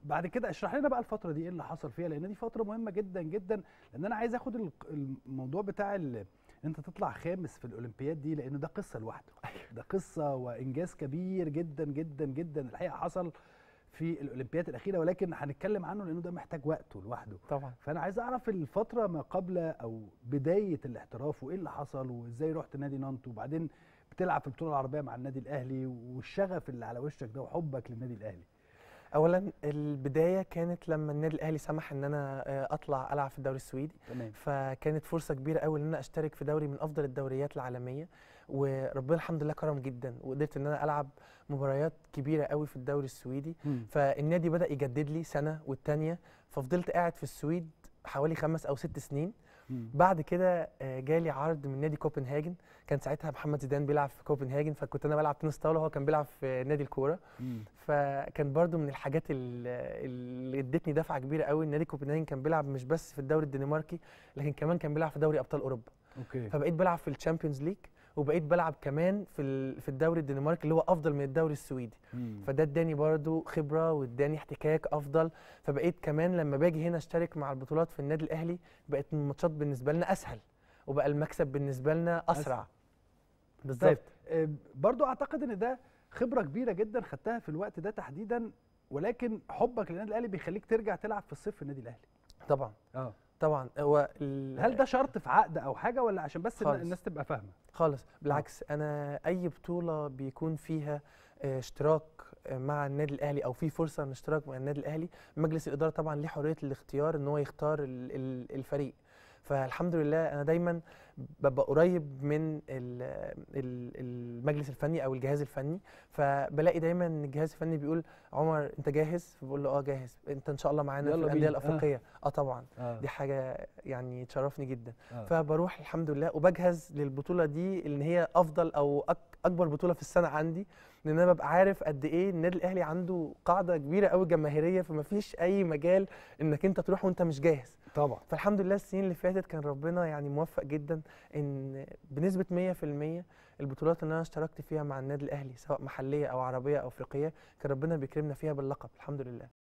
بعد كده اشرح لنا بقى الفتره دي ايه اللي حصل فيها لان دي فتره مهمه جدا جدا لان انا عايز اخد ال- الموضوع بتاع ال- ان انت تطلع خامس في الاولمبياد دي لانه ده قصه لوحده ده قصه وانجاز كبير جدا جدا جدا الحقيقه حصل في الاولمبياد الاخيره ولكن هنتكلم عنه لانه ده محتاج وقته لوحده طبعا فانا عايز اعرف الفتره ما قبل او بدايه الاحتراف وايه اللي حصل وازاي رحت نادي نانت وبعدين بتلعب في البطوله العربيه مع النادي الاهلي والشغف اللي على وشك ده وحبك للنادي الاهلي اولا البدايه كانت لما النادي الاهلي سمح ان انا آه، اطلع العب في الدوري السويدي تمام فكانت فرصه كبيره قوي ان انا اشترك في دوري من افضل الدوريات العالميه وربنا الحمد لله كرم جدا وقدرت ان انا العب مباريات كبيره قوي في الدوري السويدي مم. فالنادي بدا يجدد لي سنه والتانيه ففضلت قاعد في السويد حوالي خمس او ست سنين مم. بعد كده آه، جالي عرض من نادي كوبنهاجن كان ساعتها محمد زيدان بيلعب في كوبنهاجن فكنت انا بلعب تنس طاوله وهو كان بيلعب في نادي الكوره مم. فكان برضو من الحاجات ال- اللي ادتني دفعه كبيره قوي نادي كوبنهاجن كان بيلعب مش بس في الدوري الدنماركي لكن كمان كان بيلعب في دوري ابطال اوروبا اوكي فبقيت بلعب في الشامبيونز ليج وبقيت بلعب كمان في ال- في الدوري الدنماركي اللي هو افضل من الدوري السويدي مم. فده اداني برضو خبره واداني احتكاك افضل فبقيت كمان لما باجي هنا اشترك مع البطولات في النادي الاهلي بقت الماتشات بالنسبه لنا اسهل وبقى المكسب بالنسبه لنا اسرع بالظبط آه، برضو اعتقد ان ده خبره كبيره جدا خدتها في الوقت ده تحديدا ولكن حبك للنادي الاهلي بيخليك ترجع تلعب في الصيف في النادي الاهلي طبعا اه طبعا هو ال- هل ده شرط في عقد او حاجه ولا عشان بس الن- خالص. الناس تبقى فاهمه خالص بالعكس انا اي بطوله بيكون فيها آه، اشتراك آه، مع النادي الاهلي او في فرصه ان اشتراك مع النادي الاهلي مجلس الاداره طبعا ليه حريه الاختيار ان هو يختار ال- ال- الفريق فالحمد لله انا دايما ببقى قريب من ال- ال- المجلس الفني او الجهاز الفني فبلاقي دايما ان الجهاز الفني بيقول عمر انت جاهز فبقول له اه جاهز انت ان شاء الله معانا في يلا الانديه بينا. آه. الافريقيه اه طبعا آه. دي حاجه يعني تشرفني جدا آه. فبروح الحمد لله وبجهز للبطوله دي ان هي افضل او أك- اكبر بطوله في السنه عندي لان انا ببقى عارف قد ايه النادي الاهلي عنده قاعده كبيره قوي جماهيريه فما فيش اي مجال انك انت تروح وانت مش جاهز طبعا فالحمد لله السنين اللي فاتت كان ربنا يعني موفق جدا ان بنسبه 100% البطولات اللي انا اشتركت فيها مع النادي الاهلي سواء محليه او عربيه او افريقيه كان ربنا بيكرمنا فيها باللقب الحمد لله